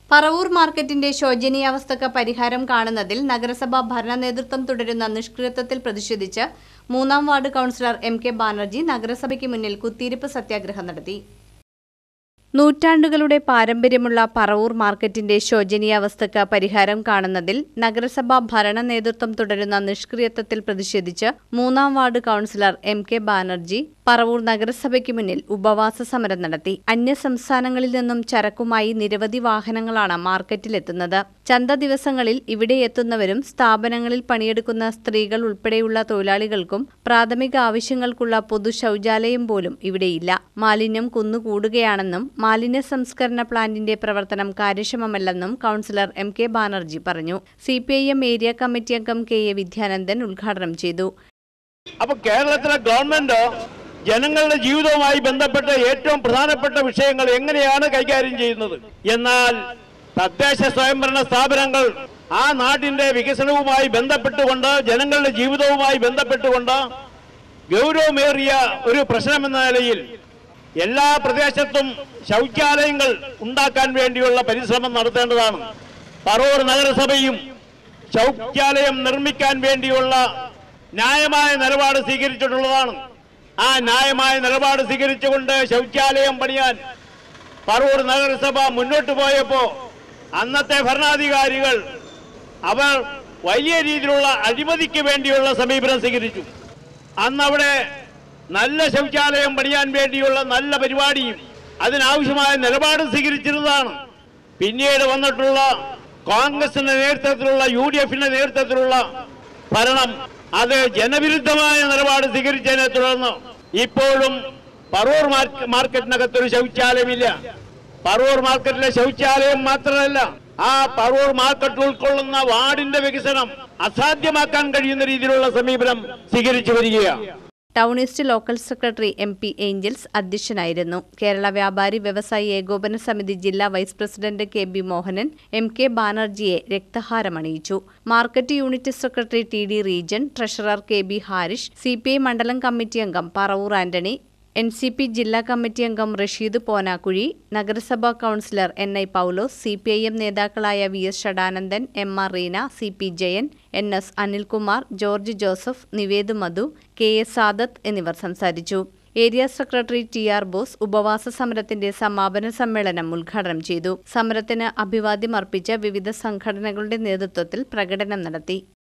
പറവൂർ മാർക്കറ്റിന്റെ ശോചനീയാവസ്ഥക്ക് പരിഹാരം കാണുന്നതിൽ നഗരസഭ ഭരണ നേതൃത്വം തുടരുന്ന നിഷ്ക്രിയത്വത്തിൽ പ്രതിഷേധിച്ച് മൂന്നാം ward councillor M K Banerji നഗരസഭയ്ക്ക് മുന്നിൽ കുത്തിയിരിപ്പ് സത്യാഗ്രഹം നടത്തി നൂറ്റാണ്ടുകളുടെ പാരമ്പര്യമുള്ള പറവൂർ മാർക്കറ്റിന്റെ ശോചനീയാവസ്ഥക്ക് പരിഹാരം കാണുന്നതിൽ നഗരസഭാ ഭരണ നേതൃത്വം തുടരുന്ന നിഷ്ക്രിയത്വത്തിൽ പ്രതിഷേധിച്ച് മൂന്നാം ward councillor M K Banerji Paravur നഗരസഭയ്ക്ക് മുന്നിൽ ഉപവാസ സമരം നടത്തി അന്യ സംസ്ഥാനങ്ങളിൽ നിന്നും ചരക്കുമായി നിരവധി വാഹനങ്ങളാണ് മാർക്കറ്റിലെത്തുന്നത് ചന്ത ദിവസങ്ങളിൽ ഇവിടെ എത്തുന്നവരും സ്ഥാപനങ്ങളിൽ പണിയെടുക്കുന്ന സ്ത്രീകൾ ഉൾപ്പെടെയുള്ള തൊഴിലാളികൾക്കും പ്രാഥമിക ആവശ്യങ്ങൾക്കുള്ള പൊതു ശൗചാലയം പോലും ഇവിടെയില്ല മാലിന്യം കുന്നുകൂടുകയാണെന്നും മാലിന്യ സംസ്കരണ പ്ലാന്റിന്റെ പ്രവർത്തനം കാര്യക്ഷമമല്ലെന്നും കൗൺസിലർ എം കെ ബാനർജി പറഞ്ഞു സി ഏരിയ കമ്മിറ്റി അംഗം കെ എ വിദ്യാനന്ദൻ ഉദ്ഘാടനം ചെയ്തു അപ്പൊ കേരളത്തിലെ ഗവൺമെന്റ് ജനങ്ങളുടെ ജീവിതവുമായി ബന്ധപ്പെട്ട ഏറ്റവും പ്രധാനപ്പെട്ട വിഷയങ്ങൾ എങ്ങനെയാണ് കൈകാര്യം ചെയ്യുന്നത് എന്നാൽ തദ്ദേശ സ്വയംഭരണ സ്ഥാപനങ്ങൾ ആ നാട്ടിന്റെ വികസനവുമായി ബന്ധപ്പെട്ടുകൊണ്ട് ജനങ്ങളുടെ ജീവിതവുമായി ബന്ധപ്പെട്ടുകൊണ്ട് ഗൗരവമേറിയ ഒരു പ്രശ്നമെന്ന നിലയിൽ എല്ലാ പ്രദേശത്തും ശൗചാലയങ്ങൾ ഉണ്ടാക്കാൻ വേണ്ടിയുള്ള പരിശ്രമം നടത്തേണ്ടതാണ് പറവൂർ നഗരസഭയും ശൗചാലയം നിർമ്മിക്കാൻ വേണ്ടിയുള്ള ന്യായമായ നിലപാട് സ്വീകരിച്ചിട്ടുള്ളതാണ് ആ ന്യായമായ നിലപാട് സ്വീകരിച്ചുകൊണ്ട് ശൗചാലയം പണിയാൻ പറവൂർ നഗരസഭ മുന്നോട്ട് പോയപ്പോ അന്നത്തെ ഭരണാധികാരികൾ അവർ വലിയ രീതിയിലുള്ള അഴിമതിക്ക് വേണ്ടിയുള്ള സമീപനം സ്വീകരിച്ചു അന്ന് അവിടെ നല്ല ശൗചാലയം പണിയാൻ വേണ്ടിയുള്ള നല്ല പരിപാടിയും അതിനാവശ്യമായ നിലപാട് സ്വീകരിച്ചിരുന്നതാണ് പിന്നീട് വന്നിട്ടുള്ള കോൺഗ്രസിന്റെ നേതൃത്വത്തിലുള്ള യു ഡി എഫിന്റെ നേതൃത്വത്തിലുള്ള ഭരണം അത് ജനവിരുദ്ധമായ നിലപാട് സ്വീകരിച്ചതിനെ തുടർന്ന് ഇപ്പോഴും പറവൂർ മാർക്ക് മാർക്കറ്റിനകത്തൊരു ശൗചാലയമില്ല പറവൂർ മാർക്കറ്റിലെ ശൗചാലയം മാത്രമല്ല ആ പറവൂർ മാർക്കറ്റ് ഉൾക്കൊള്ളുന്ന വാർഡിന്റെ വികസനം അസാധ്യമാക്കാൻ കഴിയുന്ന രീതിയിലുള്ള സമീപനം സ്വീകരിച്ചു വരികയാണ് ടൗണിസ്റ്റ് local secretary M P Angels അധ്യക്ഷനായിരുന്നു കേരള വ്യാപാരി വ്യവസായി ഏകോപന സമിതി ജില്ലാ vice president K B Mohanan M K ബാനർജിയെ രക്തഹാരമണിയിച്ചു market unit secretary T D Rejan treasurer K B Harish C P I മണ്ഡലം കമ്മിറ്റി അംഗം Paravur Antony N C P ജില്ലാ കമ്മിറ്റി അംഗം റഷീദ് പോനാക്കുഴി നഗരസഭാ councillor N I Paulose C P I M നേതാക്കളായ V S Shadanandan M R Reena C P Jayan N S Anilkumar George Joseph Nived Madhu K S Sadath എന്നിവർ സംസാരിച്ചു area secretary T R Bose ഉപവാസ സമരത്തിന്റെ സമാപന സമ്മേളനം ഉദ്ഘാടനം ചെയ്തു സമരത്തിന് അഭിവാദ്യം അർപ്പിച്ച വിവിധ സംഘടനകളുടെ നേതൃത്വത്തിൽ പ്രകടനം നടത്തി